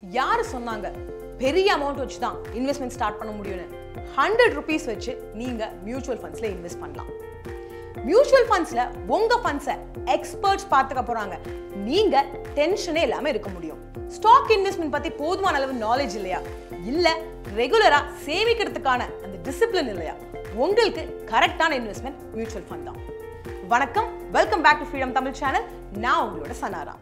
யார் சொன்னாங்க பெரிய அமௌண்ட் வச்சு தான் இன்வெஸ்ட்மெண்ட் ஸ்டார்ட் பண்ண முடியும்னு ஹண்ட்ரட் ருபீஸ் வச்சு நீங்கள் மியூச்சுவல் ஃபண்ட்ஸில் இன்வெஸ்ட் பண்ணலாம் மியூச்சுவல் ஃபண்ட்ஸில் உங்கள் ஃபண்ட்ஸை எக்ஸ்பர்ட்ஸ் பார்த்துக்க போகிறாங்க நீங்கள் டென்ஷனே இல்லாமல் இருக்க முடியும் ஸ்டாக் இன்வெஸ்ட்மெண்ட் பற்றி போதுமான அளவு நாலேஜ் இல்லையா இல்லை ரெகுலராக சேமிக்கிறதுக்கான அந்த டிசிப்ளின் இல்லையா உங்களுக்கு கரெக்டான இன்வெஸ்ட்மெண்ட் மியூச்சுவல் ஃபண்ட் தான் வணக்கம் welcome back to freedom Tamil channel நான் உங்களோட சனாரா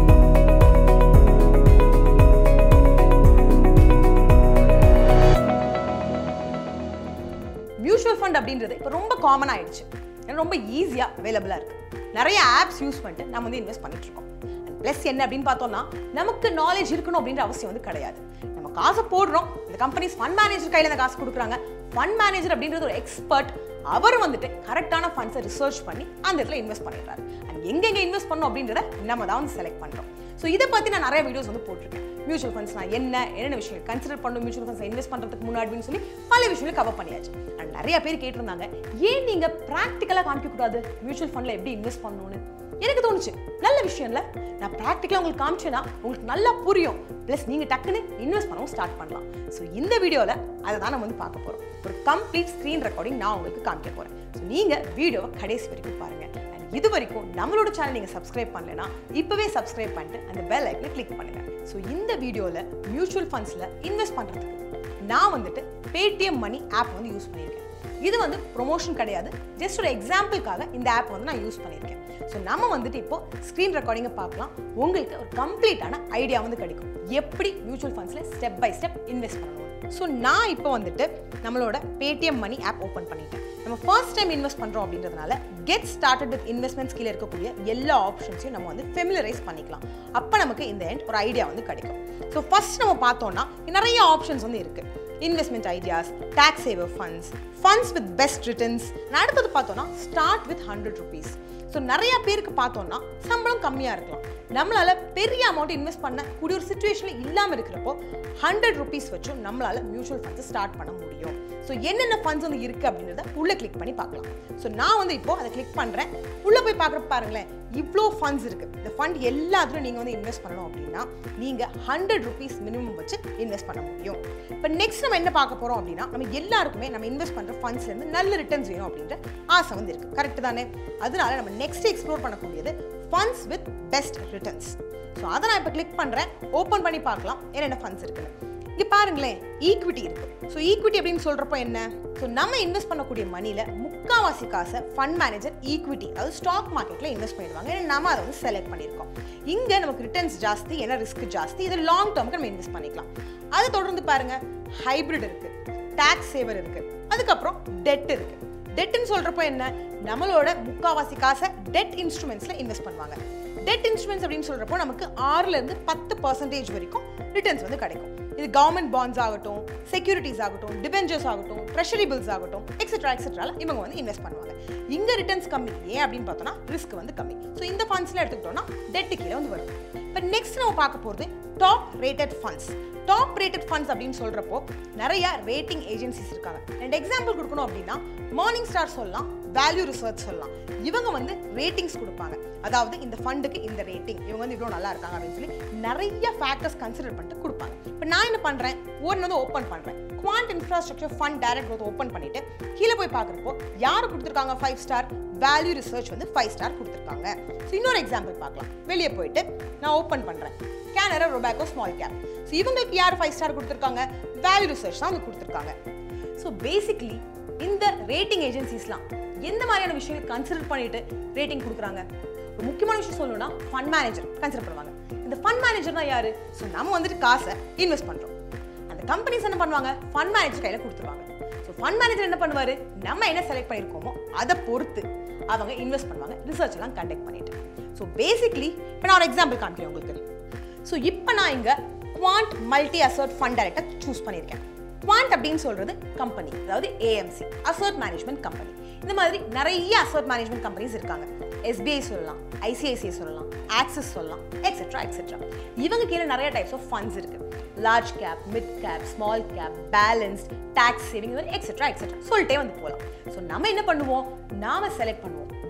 மியூச்சுவல் ஃபண்ட் அப்படின்றது இப்போ ரொம்ப காமன் ஆயிடுச்சு ஏன்னா ரொம்ப ஈஸியாக அவைலபிளாக இருக்கு நிறைய ஆப்ஸ் யூஸ் பண்ணிட்டு நம்ம வந்து இன்வெஸ்ட் பண்ணிட்டு இருக்கோம் ப்ளஸ் என்ன அப்படின்னு பார்த்தோம்னா நமக்கு நாலேஜ் இருக்கணும் அப்படின்ற அவசியம் வந்து கிடையாது நம்ம காசை போடுறோம் இந்த கம்பெனிஸ் ஃபண்ட் மேனேஜர் கையில் இந்த காசு கொடுக்குறாங்க ஃபண்ட் மேனேஜர் அப்படின்றது ஒரு எக்ஸ்பர்ட் அவர் வந்துட்டு கரெக்டான ஃபண்ட்ஸை ரிசர்ச் பண்ணி அந்த இடத்துல இன்வெஸ்ட் பண்ணிடுறாரு அண்ட் எங்கெங்க இன்வெஸ்ட் பண்ணணும் அப்படின்றத நம்ம தான் வந்து செலக்ட் பண்ணுறோம் ஸோ இதை பற்றி நான் நிறைய வீடியோஸ் வந்து போட்டிருக்கேன் மியூச்சுவல் ஃபண்ட்ஸ்னா என்ன என்னென்ன விஷயங்கள் கன்சிடர் பண்ணணும் மியூச்சுவல் ஃபண்ட்ஸ் இன்வெஸ்ட் பண்ணுறதுக்கு முன்னாடின்னு சொல்லி பல விஷயங்கள் கவர் பண்ணியாச்சு அண்ட் நிறைய பேர் கேட்டிருந்தாங்க ஏன் நீங்கள் ப்ராக்டிக்கலாக காமிக்கக்கூடாது மியூச்சுவல் ஃபண்டில் எப்படி இன்வெஸ்ட் பண்ணணும்னு எனக்கு தோணுச்சு நல்ல விஷயம் இல்லை நான் ப்ராக்டிக்கலாக உங்களுக்கு காமிச்சேன்னா உங்களுக்கு நல்லா புரியும் ப்ளஸ் நீங்கள் டக்குன்னு இன்வெஸ்ட் பண்ணவும் ஸ்டார்ட் பண்ணலாம் ஸோ இந்த வீடியோவில் அதை தான் நம்ம வந்து பார்க்க போகிறோம் ஒரு கம்ப்ளீட் ஸ்க்ரீன் ரெக்கார்டிங் நான் உங்களுக்கு காமிக்க போகிறேன் ஸோ நீங்கள் வீடியோவை கடைசி வரைக்கும் பாருங்கள் அண்ட் இது வரைக்கும் நம்மளோட சேனல் நீங்கள் சப்ஸ்கிரைப் பண்ணலைன்னா இப்போவே சப்ஸ்கிரைப் பண்ணிட்டு அந்த பெல் ஐக்கனை கிளிக் பண்ணுங்கள் ஸோ இந்த வீடியோவில் மியூச்சுவல் ஃபண்ட்ஸில் இன்வெஸ்ட் பண்ணுறதுக்கு நான் வந்துட்டு பேடிஎம் மணி ஆப் வந்து யூஸ் பண்ணியிருக்கேன் இது வந்து ப்ரொமோஷன் கிடையாது ஜஸ்ட் ஒரு எக்ஸாம்பிளுக்காக இந்த ஆப் வந்து நான் யூஸ் பண்ணியிருக்கேன் ஸோ நம்ம வந்துட்டு இப்போ ஸ்க்ரீன் ரெக்கார்டிங்கை பார்க்கலாம் உங்களுக்கு ஒரு கம்ப்ளீட்டான ஐடியா வந்து கிடைக்கும் எப்படி மியூச்சுவல் ஃபண்ட்ஸில் ஸ்டெப் பை ஸ்டெப் இன்வெஸ்ட் பண்ணணும் ஸோ நான் இப்போ வந்துட்டு நம்மளோட பேடிஎம் மணி ஆப் ஓப்பன் பண்ணிட்டேன் நம்ம ஃபர்ஸ்ட் டைம் இன்வெஸ்ட் பண்ணுறோம் அப்படின்றதுனால கெட் ஸ்டார்டட் வித் இன்வெஸ்ட்மெண்ட்ஸ் கீழே இருக்கக்கூடிய எல்லா ஆப்ஷன்ஸையும் நம்ம வந்து ஃபெமிலரைஸ் பண்ணிக்கலாம் அப்போ நமக்கு இந்த எண்ட் ஒரு ஐடியா வந்து கிடைக்கும் ஸோ ஃபர்ஸ்ட் நம்ம பார்த்தோம்னா நிறைய ஆப்ஷன்ஸ் வந்து இருக்குது investment ideas tax saver funds funds with best returns அடுத்தது பார்த்தோம்னா start with hundred rupees so நிறைய பேருக்கு பார்த்தோம்னா சம்பளம் கம்மியாக இருக்கலாம் நம்மளால பெரிய அமௌண்ட் இன்வெஸ்ட் பண்ண கூடிய ஒரு சுச்சுவேஷனில் இல்லாமல் இருக்கிறப்போ ஹண்ட்ரட் ருபீஸ் வச்சும் நம்மளால மியூச்சுவல் ஃபண்ட்ஸ் ஸ்டார்ட் பண்ண முடியும் ஸோ என்னென்ன ஃபண்ட்ஸ் வந்து இருக்குது அப்படின்றத உள்ளே கிளிக் பண்ணி பார்க்கலாம் ஸோ நான் வந்து இப்போ அதை கிளிக் பண்ணுறேன் உள்ளே போய் பார்க்குறப்ப பாருங்களேன் இவ்வளோ ஃபண்ட்ஸ் இருக்குது இந்த ஃபண்ட் எல்லாத்துலையும் நீங்கள் வந்து இன்வெஸ்ட் பண்ணணும் அப்படின்னா நீங்கள் ஹண்ட்ரட் ருபீஸ் மினிமம் வச்சு இன்வெஸ்ட் பண்ண முடியும் இப்போ நெக்ஸ்ட் நம்ம என்ன பார்க்க போகிறோம் அப்படின்னா நம்ம எல்லாருக்குமே நம்ம இன்வெஸ்ட் பண்ணுற ஃபண்ட்ஸ்லேருந்து நல்ல ரிட்டர்ன்ஸ் வேணும் அப்படின்ற ஆசை வந்து இருக்குது கரெக்ட் தானே அதனால நம்ம நெக்ஸ்ட் எக்ஸ்ப்ளோர் பண்ணக்கூடியது funds with best returns so அதை நான் இப்போ கிளிக் பண்ணுறேன் ஓப்பன் பண்ணி பார்க்கலாம் என்னென்ன ஃபண்ட்ஸ் இருக்குன்னு இங்கே பாருங்களேன் ஈக்விட்டி இருக்கு ஸோ ஈக்விட்டி அப்படின்னு சொல்கிறப்போ என்ன ஸோ நம்ம இன்வெஸ்ட் பண்ணக்கூடிய மணியில் முக்காவாசி காசை ஃபண்ட் மேனேஜர் ஈக்விட்டி அதாவது ஸ்டாக் மார்க்கெட்டில் இன்வெஸ்ட் பண்ணிடுவாங்க ஏன்னா நம்ம அதை வந்து செலக்ட் பண்ணியிருக்கோம் இங்கே நமக்கு ரிட்டர்ன்ஸ் ஜாஸ்தி ஏன்னா ரிஸ்க் ஜாஸ்தி இது லாங் டேர்முக்கு நம்ம இன்வெஸ்ட் பண்ணிக்கலாம் அதை தொடர்ந்து பாருங்க ஹைப்ரிட் இருக்கு டேக்ஸ் சேவர் இருக்கு அதுக்கப்புறம் டெட் இருக்கு டெட்னு சொல்றப்போ என்ன நம்மளோட முக்காவாசி காசை டெட் இன்ஸ்ட்ருமெண்ட்ஸ்ல இன்வெஸ்ட் பண்ணுவாங்க டெட் இன்ஸ்ட்ருமெண்ட்ஸ் அப்படின்னு சொல்றப்போ நமக்கு ஆறுல இருந்து பத்து பர்சன்டேஜ் வரைக்கும் ரிட்டர்ன்ஸ் வந்து கிடைக்கும் இது கவர்மெண்ட் பாண்ட்ஸ் ஆகட்டும் செக்யூரிட்டிஸ் ஆகட்டும் டிபெஞ்சர்ஸ் ஆகட்டும் ட்ரெஷரி பில்ஸ் ஆகட்டும் எக்ஸெட்ரா எக்ஸெட்ரால இவங்க வந்து இன்வெஸ்ட் பண்ணுவாங்க இங்க ரிட்டர்ன்ஸ் கம்மி ஏன் அப்படின்னு பார்த்தோம்னா ரிஸ்க் வந்து கம்மி ஸோ இந்த ஃபண்ட்ஸ்ல எடுத்துக்கிட்டோம்னா டெட்டு கீழே வந்து வரும் இப்போ நெக்ஸ்ட் நம்ம பார்க்க போகிறது top rated funds top rated funds அப்படின்னு சொல்றப்போ நிறைய ரேட்டிங் ஏஜென்சிஸ் இருக்காங்க ரெண்டு எக்ஸாம்பிள் கொடுக்கணும் அப்படின்னா மார்னிங் ஸ்டார் சொல்லலாம் வேல்யூ ரிசர்ச் சொல்லலாம் இவங்க வந்து ரேட்டிங்ஸ் கொடுப்பாங்க அதாவது இந்த ஃபண்டுக்கு இந்த ரேட்டிங் இவங்க வந்து இவ்வளோ நல்லா இருக்காங்க அப்படின்னு சொல்லி நிறைய ஃபேக்டர்ஸ் கன்சிடர் பண்ணிட்டு கொடுப்பாங்க இப்போ நான் என்ன பண்ணுறேன் ஒன்று வந்து ஓப்பன் பண்ணுறேன் Quant infrastructure fund direct growth open பண்ணிட்டு கீழே போய் பார்க்குறப்போ யார் கொடுத்துருக்காங்க ஃபைவ் ஸ்டார் வேல்யூ ரிசர்ச் வந்து ஃபைவ் ஸ்டார் கொடுத்துருக்காங்க ஸோ இன்னொரு எக்ஸாம்பிள் பார்க்கலாம் வெளியே போயிட்டு நான் ஓப்பன் பண்ணுறேன் Canara Robeco small cap so இவங்களுக்கு யார் ஃபைவ் ஸ்டார் கொடுத்துருக்காங்க வேல்யூ ரிசர்ச் தான் வந்து கொடுத்துருக்காங்க ஸோ பேசிக்லி இந்த ரேட்டிங் ஏஜென்சிஸ்லாம் எந்த மாதிரியான விஷயங்கள் கன்சிடர் பண்ணிட்டு ரேட்டிங் கொடுக்குறாங்க ஒரு முக்கியமான விஷயம் சொல்லணும்னா ஃபண்ட் மேனேஜர் கன்சிடர் பண்ணுவாங்க இந்த ஃபண்ட் மேனேஜர்னா யாரு ஸோ நம்ம வந்துட்டு காசை இன்வெஸ்ட் பண்ணுறோம் அந்த கம்பெனிஸ் என்ன பண்ணுவாங்க ஃபண்ட் மேனேஜர் கையில் கொடுத்துருவாங்க ஸோ ஃபண்ட் மேனேஜர் என்ன பண்ணுவார் நம்ம என்ன செலக்ட் பண்ணியிருக்கோமோ அதை பொறுத்து அவங்க இன்வெஸ்ட் பண்ணுவாங்க ரிசர்ச் எல்லாம் கண்டக்ட் பண்ணிட்டு ஸோ பேசிக்லி இப்போ நான் ஒரு எக்ஸாம்பிள் காமிக்கிறேன் உங்களுக்கு ஸோ இப்போ நான் இங்கே Quant multi asset fund director choose பண்ணியிருக்கேன் குவாண்ட் அப்படின்னு சொல்றது கம்பெனி அதாவது ஏஎம்சி அசர்ட் மேனேஜ்மெண்ட் கம்பெனி இந்த மாதிரி நிறைய அசர்ட் மேனேஜ்மெண்ட் கம்பெனிஸ் இருக்காங்க எஸ்பிஐ சொல்லலாம் ஐசிஐசிஐ சொல்லலாம் ஆக்சிஸ் சொல்லலாம் எக்ஸெட்ரா எக்ஸெட்ரா இவங்க கீழே நிறைய டைப்ஸ் ஆஃப் ஃபண்ட்ஸ் இருக்கு large cap mid cap small cap balanced tax saving etcetera etcetera சொல்லிட்டே வந்து போகலாம் ஸோ நம்ம என்ன பண்ணுவோம் நாம செலக்ட் பண்ணுவோம்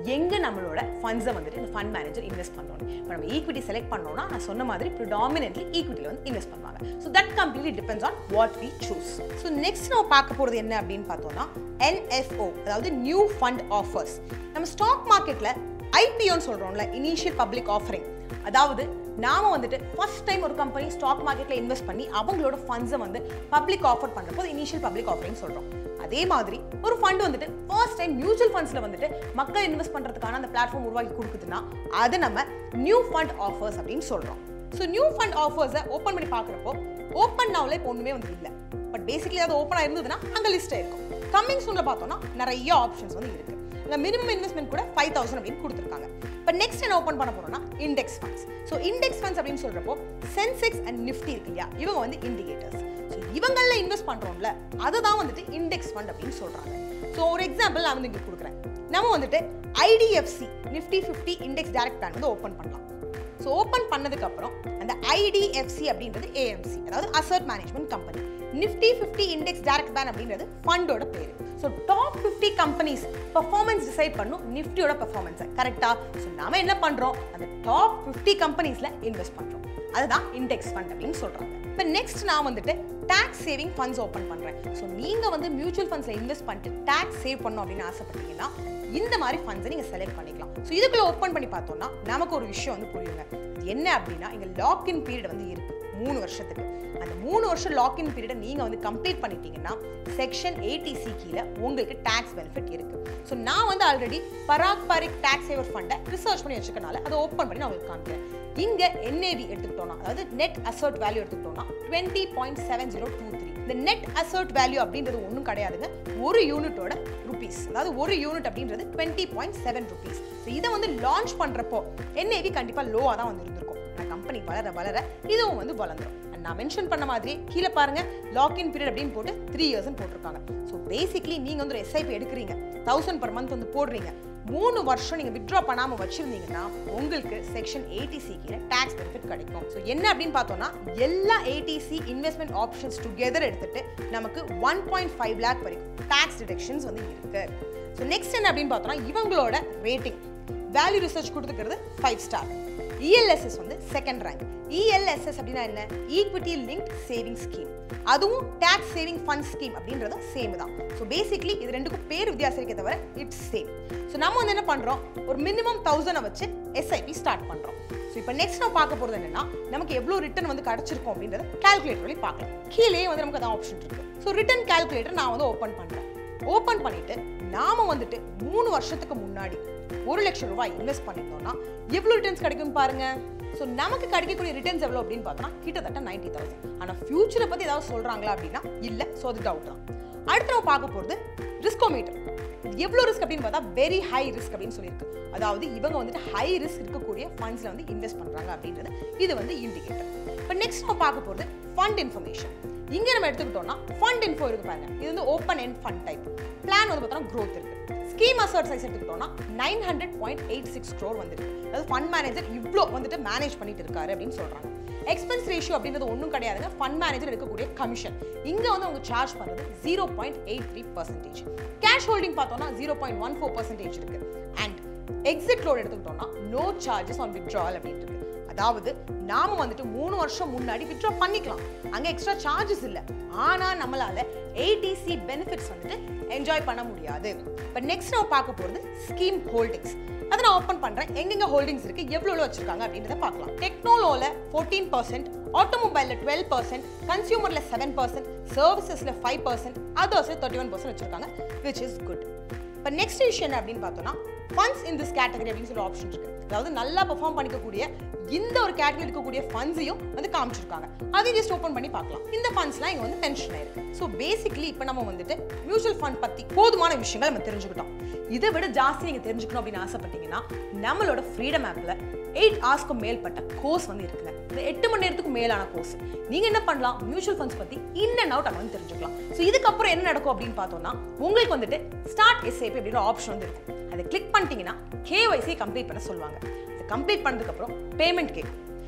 எங்க நம்மளோட ஃபண்ட்ஸை வந்துட்டு இந்த ஃபண்ட் மேனேஜர் இன்வெஸ்ட் பண்ணணும் இப்போ நம்ம ஈக்விட்டி செலக்ட் பண்ணோம்னா நான் சொன்ன மாதிரி ப்ரிடாமினென்ட்லி ஈக்விட்டியில் வந்து இன்வெஸ்ட் பண்ணுவாங்க so that completely depends on what we choose so next நம்ம பார்க்க போகிறது என்ன அப்படின்னு பார்த்தோம்னா NFO அதாவது நியூ ஃபண்ட் ஆஃபர்ஸ் நம்ம ஸ்டாக் மார்க்கெட்டில் ஐபிஓன்னு சொல்கிறோம்ல இனிஷியல் பப்ளிக் ஆஃபரிங் அதாவது நாம வந்துட்டு ஃபர்ஸ்ட் டைம் ஒரு கம்பெனி ஸ்டாக் மார்க்கெட்டில் இன்வெஸ்ட் பண்ணி அவங்களோட ஃபண்ட்ஸை வந்து பப்ளிக் ஆஃபர் பண்ணுறப்போ இனிஷியல் பப்ளிக் ஆஃபரிங் சொல்கிறோம் அதே மாதிரி ஒரு ஃபண்ட் வந்துட்டு ஃபர்ஸ்ட் டைம் மியூச்சுவல் ஃபண்ட்ஸில் வந்துட்டு மக்கள் இன்வெஸ்ட் பண்ணுறதுக்கான அந்த பிளாட்ஃபார்ம் உருவாக்கி கொடுக்குதுன்னா அது நம்ம நியூ ஃபண்ட் ஆஃபர்ஸ் அப்படின்னு சொல்கிறோம் ஸோ நியூ ஃபண்ட் ஆஃபர்ஸை ஓப்பன் பண்ணி பார்க்குறப்போ ஓப்பன் நாவில் இப்போ ஒன்றுமே வந்து இல்லை பட் பேசிக்கலி அது ஓப்பனாக இருந்ததுன்னா அங்கே லிஸ்ட் இருக்கும் கம்மிங் சூனில் பார்த்தோம்னா நிறைய ஆப்ஷன்ஸ் வந்து இருக்குது இந்த மினிமம் இன்வெஸ்ட்மெண்ட் கூட ஃபைவ் தௌசண்ட் அப்படின்னு கொடுத்துருக்காங்க இப்போ நெக்ஸ்ட் என்ன ஓப்பன் பண்ண போறோம்னா index funds so index funds அப்படின்னு சொல்றப்போ சென்செக்ஸ் அண்ட் நிஃப்டி இருக்கு இல்லையா இவங்க வந்து இண்டிகேட்டர்ஸ் ஸோ இவங்களில் இன்வெஸ்ட் பண்றோம்ல அதுதான் வந்துட்டு இண்டெக்ஸ் ஃபண்ட் அப்படின்னு சொல்றாங்க ஸோ ஒரு எக்ஸாம்பிள் நான் வந்து இங்கே கொடுக்குறேன் நம்ம வந்துட்டு IDFC Nifty fifty index direct plan வந்து ஓப்பன் பண்ணலாம் ஸோ ஓப்பன் பண்ணதுக்கு அப்புறம் அந்த ஐடிஎஃப்சி அப்படின்றது ஏஎம்சி அதாவது asset management company Nifty fifty index direct பேன் அப்படின்றது ஃபண்டோட பேர் so top fifty companies performance decide பண்ணும் நிஃப்டியோட பர்ஃபார்மன்ஸை கரெக்டா ஸோ நாம என்ன பண்றோம் அந்த டாப் ஃபிஃப்டி கம்பெனிஸ்ல இன்வெஸ்ட் பண்றோம் அதுதான் இண்டெக்ஸ் ஃபண்ட் அப்படின்னு சொல்றாங்க இப்போ நெக்ஸ்ட் நான் வந்துட்டு டாக்ஸ் சேவிங் ஃபண்ட்ஸ் ஓப்பன் பண்றேன் ஸோ நீங்க வந்து மியூச்சுவல் ஃபண்ட்ஸ்ல இன்வெஸ்ட் பண்ணிட்டு டாக்ஸ் சேவ் பண்ணணும் அப்படின்னு ஆசைப்பட்டீங்கன்னா இந்த மாதிரி ஃபண்ட்ஸை நீங்க செலக்ட் பண்ணிக்கலாம் ஸோ இதுக்குள்ள ஓப்பன் பண்ணி பார்த்தோம்னா நமக்கு ஒரு விஷயம் வந்து புரியுங்க இது என்ன அப்படின்னா இங்க லாக்இன் பீரியட் வந்து இருக்கு மூணு வருஷத்துக்கு அந்த மூணு வருஷம் லாக்இன் பீரியடை நீங்க வந்து கம்ப்ளீட் பண்ணிட்டீங்கன்னா செக்ஷன் ஏடிசி கீழே உங்களுக்கு டாக்ஸ் பெனிஃபிட் இருக்கு ஸோ நான் வந்து ஆல்ரெடி பராக் பாரிக் டாக்ஸ் சேவர் ஃபண்டை ரிசர்ச் பண்ணி வச்சுக்கனால அதை ஓப்பன் பண்ணி நான் உங்களுக்கு காமிக்கிறேன் இங்க என்ஏவி எடுத்துக்கிட்டோம்னா அதாவது நெட் அசர்ட் வேல்யூ எடுத்துக்கிட்டோம்னா twenty point seven zero two three இந்த நெட் அசர்ட் வேல்யூ அப்படின்றது ஒன்றும் கிடையாதுங்க ஒரு யூனிட்டோட ருபீஸ் அதாவது ஒரு யூனிட் அப்படின்றது twenty point seven rupees so இதை வந்து லான்ச் பண்றப்போ என்ஏவி கண்டிப்பா லோவாக தான் வந்து இருந்திருக்கும் ஆனால் கம்பெனி வளர வளர இதுவும் வந்து வளர்ந்துரும் And நான் மென்ஷன் பண்ண மாதிரி கீழே பாருங்க லாக்இன் பீரியட் அப்படின்னு போட்டு த்ரீ இயர்ஸ்னு போட்டிருக்காங்க ஸோ பேசிக்லி நீங்க வந்து ஒரு எஸ்ஐபி எடுக்கிறீங்க தௌசண்ட் பர் மந்த் வந்து போடுறீங்க மூணு வருஷம் நீங்க வித்ட்ரா பண்ணாம வச்சிருந்தீங்கன்னா உங்களுக்கு செக்ஷன் ஏடிசி கீழே டாக்ஸ் பெனிஃபிட் கிடைக்கும் ஸோ என்ன அப்படின்னு பார்த்தோம்னா எல்லா ஏடிசி இன்வெஸ்ட்மெண்ட் ஆப்ஷன்ஸ் டுகெதர் எடுத்துட்டு நமக்கு ஒன் பாயிண்ட் ஃபைவ் லேக் வரைக்கும் டாக்ஸ் டிடக்ஷன்ஸ் வந்து இருக்கு ஸோ நெக்ஸ்ட் என்ன அப்படின்னு பார்த்தோம்னா இவங்களோட ரேட்டிங் வேல்யூ ரிசர்ச் கொடுத்துக்கிறது ஃபைவ் ஸ்டார் இஎல்எஸ்எஸ் வந்து செகண்ட் ரேங்க் இஎல்எஸ்எஸ் அப்படின்னா என்ன ஈக்விட்டி லிங்க் சேவிங் ஸ்கீம் அதுவும் டேக்ஸ் சேவிங் ஃபண்ட் ஸ்கீம் அப்படின்றது சேம் தான் ஸோ பேசிக்லி இது ரெண்டுக்கும் பேர் வித்தியாசம் இருக்கே தவிர இட்ஸ் சேம் ஸோ நம்ம வந்து என்ன பண்ணுறோம் ஒரு மினிமம் தௌசண்டை வச்சு எஸ்ஐபி ஸ்டார்ட் பண்ணுறோம் ஸோ இப்போ நெக்ஸ்ட் நம்ம பார்க்க போகிறது என்னன்னா நமக்கு எவ்வளோ ரிட்டர்ன் வந்து கிடச்சிருக்கும் அப்படின்றத கால்குலேட்டர் வழி பார்க்கலாம் கீழே வந்து நமக்கு அதான் ஆப்ஷன் இருக்கு ஸோ ரிட்டர்ன் கால்குலேட்டர் நான் வந்து ஓப்பன் பண்ணுறேன் ஓப்பன் பண்ணிட்டு நாம வந்துட்டு மூணு வருஷத்துக்கு முன்னாடி ஒரு லட்சம் ரூபாய் இன்வெஸ்ட் பண்ணிருந்தோம்னா எவ்வளோ ரிட்டர்ன்ஸ் கிடைக்கும் பாருங்க ஸோ நமக்கு கிடைக்கக்கூடிய ரிட்டர்ன்ஸ் எவ்வளோ அப்படின்னு பார்த்தோம்னா கிட்டத்தட்ட நைன்டி தௌசண்ட் ஆனால் ஃபியூச்சரை பற்றி ஏதாவது சொல்கிறாங்களா அப்படின்னா இல்லை ஸோ அது டவுட் தான் அடுத்து நம்ம பார்க்க போகிறது ரிஸ்கோமீட்டர் எவ்வளோ ரிஸ்க் அப்படின்னு பார்த்தா வெரி ஹை ரிஸ்க் அப்படின்னு சொல்லியிருக்கு அதாவது இவங்க வந்துட்டு ஹை ரிஸ்க் இருக்கக்கூடிய ஃபண்ட்ஸில் வந்து இன்வெஸ்ட் பண்ணுறாங்க அப்படின்றது இது வந்து இண்டிகேட்டர் இப்போ நெக்ஸ்ட் நம்ம பார்க்க போகிறது ஃபண்ட் இன்ஃபர்மேஷன் இங்கே நம்ம எடுத்துக்கிட்டோம்னா ஃபண்ட் இன்ஃபோ இருக்கு பாருங்க இது வந்து open end fund type plan வந்து பார்த்தோம்னா growth இருக்கு ஸ்கீம் அசர்ட் சைஸ் எடுத்துக்கிட்டோம்னா nine hundred point eight six crore வந்துருக்கு அதாவது ஃபண்ட் மேனேஜர் இவ்வளோ வந்துட்டு மேனேஜ் பண்ணிட்டு இருக்காரு அப்படின்னு சொல்றாங்க எக்ஸ்பென்ஸ் ரேஷியோ அப்படின்றது ஒன்றும் கிடையாதுங்க ஃபண்ட் மேனேஜர் எடுக்கக்கூடிய கமிஷன் இங்க வந்து அவங்க சார்ஜ் பண்ணுறது zero point eight three percentage cash holding பார்த்தோம்னா zero point one four percentage இருக்கு அண்ட் எக்ஸிட் லோட் எடுத்துக்கிட்டோம்னா நோ சார்ஜஸ் ஆன் withdrawal அப்படின்னு இருக்கு அதாவது நாம வந்துட்டு மூணு வருஷம் முன்னாடி வித்ட்ரா பண்ணிக்கலாம் அங்க எக்ஸ்ட்ரா சார்ஜஸ் இல்ல ஆனா நம்மளால ஏடிசி பெனிஃபிட்ஸ் வந்துட்டு என்ஜாய் பண்ண முடியாது இப்போ நெக்ஸ்ட் நம்ம பார்க்க போறது ஸ்கீம் ஹோல்டிங்ஸ் அதை நான் ஓப்பன் பண்றேன் எங்கெங்க ஹோல்டிங்ஸ் இருக்கு எவ்வளவு வச்சிருக்காங்க அப்படின்றத பார்க்கலாம் டெக்னாலோல ஃபோர்டீன் பர்சன்ட் ஆட்டோமொபைலில் டுவெல் பர்சன்ட் கன்சியூமரில் செவன் பர்சன்ட் சர்வீசஸில் ஃபைவ் பர்சன்ட் அதர்ஸில் தேர்ட்டி ஒன் பர்சன்ட் வச்சிருக்காங்க விச் இஸ் குட் இப்போ நெக்ஸ்ட் விஷயம் என்ன அப்படின்னு பார்த்தோம்னா ஃபண்ட்ஸ் இன் திஸ் கேட்டகரி அப்படின்னு சொல்லி ஆப்ஷன் இருக்கு அதாவது நல்லா பெர்ஃபார்ம் பண்ணிக்கக்கூடிய இந்த ஒரு கேட்டகரி இருக்கக்கூடிய ஃபண்ட்ஸையும் வந்து காமிச்சிருக்காங்க அதையும் ஜஸ்ட் ஓப்பன் பண்ணி பார்க்கலாம் இந்த ஃபண்ட்ஸ்லாம் இங்கே வந்து பென்ஷன் ஆயிருக்கு ஸோ பேசிக்கலி இப்போ நம்ம வந்துட்டு மியூச்சுவல் ஃபண்ட் பற்றி போதுமான விஷயங்கள் நம்ம தெரிஞ்சுக்கிட்டோம் இதை விட ஜாஸ்தி நீங்கள் தெரிஞ்சுக்கணும் அப்படின்னு ஆசைப்பட்டீங்கன்னா நம்மளோட ஃப்ரீடம் ஆப்பில் எயிட் ஹவர்ஸ்க்கும் மேல்பட்ட கோர்ஸ் வந்து இருக்குங்க இந்த எட்டு மணி நேரத்துக்கு மேலான கோர்ஸ் நீங்க என்ன பண்ணலாம் மியூச்சுவல் ஃபண்ட்ஸ் பத்தி இன் அண்ட் அவுட் வந்து தெரிஞ்சுக்கலாம் ஸோ இதுக்கப்புறம் என்ன நடக்கும் அப்படின்னு பார்த்தோம்னா உங்களுக்கு வந்துட்டு ஸ்டார்ட் எஸ்ஏபி அப்படின்ற ஆப்ஷன் வந்து இருக்கும் அதை கிளிக் பண்ணிட்டீங்கன்னா கேஒய்சி கம்ப்ளீட் பண்ண சொல்லுவாங்க அதை கம்ப்ளீட் பண்ணதுக்கப்புறம் பேமெண்ட் கேட்கும்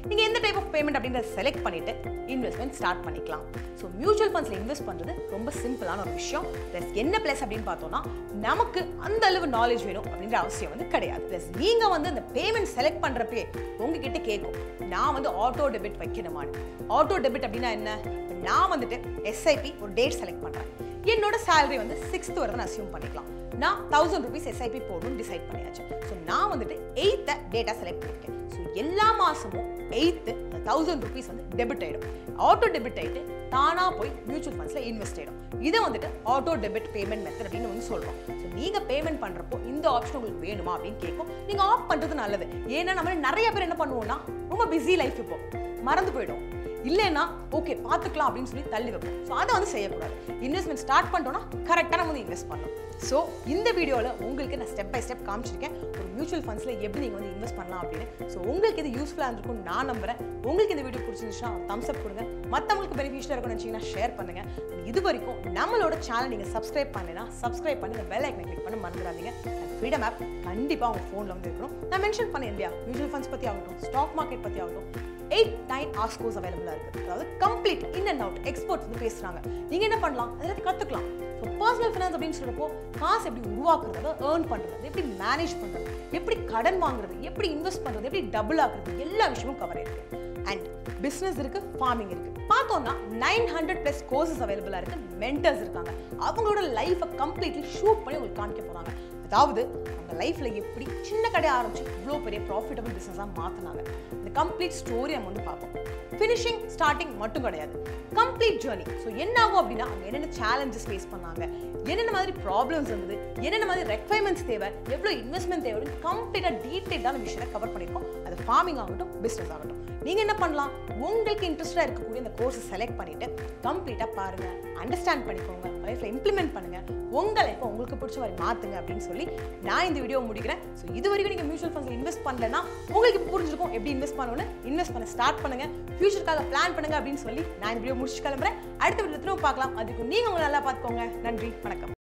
நீங்கள் எந்த டைப் ஆஃப் பேமெண்ட் அப்படின்றத செலக்ட் பண்ணிட்டு இன்வெஸ்ட்மெண்ட் ஸ்டார்ட் பண்ணிக்கலாம் ஸோ மியூச்சுவல் ஃபண்ட்ஸில் இன்வெஸ்ட் பண்ணுறது ரொம்ப சிம்பிளான ஒரு விஷயம் ப்ளஸ் என்ன ப்ளஸ் அப்படின்னு பார்த்தோம்னா நமக்கு அந்த அளவு நாலேஜ் வேணும் அப்படின்ற அவசியம் வந்து கிடையாது ப்ளஸ் நீங்கள் வந்து அந்த பேமெண்ட் செலக்ட் பண்ணுறப்பே உங்ககிட்ட கேட்கும் நான் வந்து ஆட்டோ டெபிட் வைக்கணுமான்னு ஆட்டோ டெபிட் அப்படின்னா என்ன இப்ப நான் வந்துட்டு எஸ்ஐபி ஒரு டேட் செலக்ட் பண்ணுறேன் என்னோட salary வந்து சிக்ஸ்த் வரதான் அசியூம் பண்ணிக்கலாம் நான் தௌசண்ட் ருபீஸ் எஸ்ஐபி போடணும்னு டிசைட் பண்ணியாச்சு ஸோ நான் வந்துட்டு எயித்தை டேட்டா செலக்ட் பண்ணியிருக்கேன் ஸோ எல்லா மாதமும் எயித்து தௌசண்ட் ருபீஸ் வந்து டெபிட் ஆகிடும் ஆட்டோ டெபிட் ஆகிட்டு தானாக போய் மியூச்சுவல் ஃபண்ட்ஸில் இன்வெஸ்ட் ஆகிடும் இதை வந்துட்டு ஆட்டோ டெபிட் பேமெண்ட் மெத்தட் அப்படின்னு வந்து சொல்கிறோம் ஸோ நீங்கள் பேமெண்ட் பண்ணுறப்போ இந்த ஆப்ஷன் உங்களுக்கு வேணுமா அப்படின்னு கேட்கும் நீங்கள் ஆஃப் பண்ணுறது நல்லது ஏன்னா நம்ம நிறைய பேர் என்ன பண்ணுவோம்னா ரொம்ப பிஸி லைஃப் இப்போ மறந்து போயிடும் இல்லைன்னா ஓகே பார்த்துக்கலாம் அப்படின்னு சொல்லி தள்ளி வைப்போம் ஸோ அதை வந்து செய்யக்கூடாது இன்வெஸ்ட்மெண்ட் ஸ்டார்ட் பண்ணிட்டோம்னா கரெக்டாக நம்ம வந்து இன்வெஸ்ட் பண்ணணும் ஸோ இந்த வீடியோவில் உங்களுக்கு நான் ஸ்டெப் பை ஸ்டெப் காமிச்சிருக்கேன் ஒரு மியூச்சுவல் ஃபண்ட்ஸில் எப்படி நீங்கள் வந்து இன்வெஸ்ட் பண்ணலாம் அப்படின்னு ஸோ உங்களுக்கு இது யூஸ்ஃபுல்லாக இருந்திருக்கும் நான் நம்புறேன் உங்களுக்கு இந்த வீடியோ பிடிச்சிருந்துச்சுன்னா தம்ஸ் அப் கொடுங்க மற்றவங்களுக்கு பெனிஃபிஷியலாக இருக்கும்னு நினச்சிங்கன்னா ஷேர் பண்ணுங்கள் இது வரைக்கும் நம்மளோட சேனல் நீங்கள் சப்ஸ்கிரைப் பண்ணலைன்னா சப்ஸ்கிரைப் பண்ணி இந்த பெல் ஐக்கனை கிளிக் பண்ண மறந்துடாதீங்க ஃப்ரீடம் ஆப் கண்டிப்பாக உங்கள் ஃபோனில் வந்து இருக்கணும் நான் மென்ஷன் பண்ணேன் இல்லையா மியூச்சுவல் ஃபண்ட்ஸ் பற்றி ஆகட்டும் ஸ்டாக் மார்க்கெட் பற்றி ஆகட்டும் எயிட் நைன் ஆர்ஸ் கோர்ஸ் அவைலபிளாக இருக்குது அதாவது complete in and out experts வந்து பேசுகிறாங்க நீங்கள் என்ன பண்ணலாம் அதில் கற்றுக்கலாம் ஸோ பர்சனல் ஃபினான்ஸ் அப்படின்னு சொல்கிறப்போ காசு எப்படி உருவாக்குறது அதாவது ஏர்ன் பண்ணுறது எப்படி மேனேஜ் பண்ணுறது எப்படி கடன் வாங்குறது எப்படி இன்வெஸ்ட் பண்ணுறது எப்படி டபுள் ஆகுறது எல்லா விஷயமும் கவர் இருக்கு அண்ட் பிஸ்னஸ் இருக்கு ஃபார்மிங் இருக்கு பார்த்தோம்னா நைன் ஹண்ட்ரட் ப்ளஸ் கோர்சஸ் அவைலபிளாக இருக்கு மென்டர்ஸ் இருக்காங்க அவங்களோட லைஃப்பை கம்ப்ளீட்லி ஷூட் பண்ணி உங்களுக்கு காமிக்க போகிறாங்க அதாவது அவங்க லைஃப்பில் எப்படி சின்ன கடை ஆரம்பிச்சு இவ்வளோ பெரிய ப்ராஃபிட்டபிள் பிஸ்னஸாக மாற்றினாங்க இந்த கம்ப்ளீட் ஸ்டோரி நம்ம வந்து பார்ப்போம் ஃபினிஷிங் ஸ்டார்டிங் மட்டும் கிடையாது கம்ப்ளீட் ஜேர்னி ஸோ என்ன ஆகும் அப்படின்னா அவங்க என்னென்ன சேலஞ்சஸ் ஃபேஸ் பண்ணாங்க என்னென்ன மாதிரி ப்ராப்ளம்ஸ் இருந்தது என்னென்ன மாதிரி ரெக்வைர்மெண்ட்ஸ் தேவை எவ்வளோ இன்வெஸ்ட்மெண்ட் தேவை கம்ப்ளீட்டாக டீட்டெயிலான விஷயத்தை கவர் பண்ணியிருக்கோம் அது ஃபார்மிங் ஆகட்டும் பிஸ்னஸ் ஆகட்டும் நீங்கள் என்ன பண்ணலாம் உங்களுக்கு இன்ட்ரெஸ்டாக இருக்கக்கூடிய இந்த கோர்ஸை செலக்ட் பண்ணிவிட்டு கம்ப்ளீட்டாக பாருங்கள் அண்டர்ஸ்டாண்ட் பண்ணிக்கோங்க லைஃப்பில் இம்ப்ளிமெண்ட் பண்ணுங்கள் உங்கள் லைஃப்பை உங்களுக்கு பிடிச்ச மாதிரி மாற்றுங்க அப்படின்னு சொல்லி நான் இந்த வீடியோ முடிக்கிறேன் ஸோ இது வரைக்கும் நீங்கள் மியூச்சுவல் ஃபண்ட்ஸில் இன்வெஸ்ட் பண்ணலன்னா உங்களுக்கு இப்போ புரிஞ்சிருக்கும் எப்படி இன்வெஸ்ட் பண்ணணும்னு இன்வெஸ்ட் பண்ண ஸ்டார்ட் பண்ணுங்கள் ஃபியூச்சருக்காக பிளான் பண்ணுங்க அப்படின்னு சொல்லி நான் இந்த வீடியோ முடிச்சு கிளம்புறேன் அடுத்த வீடியோ திரும்ப பார்க்கலாம் அதுக்கு நீங்கள் உங்களை நல்லா பார்த்துக்கோங்க நன்றி வணக்கம்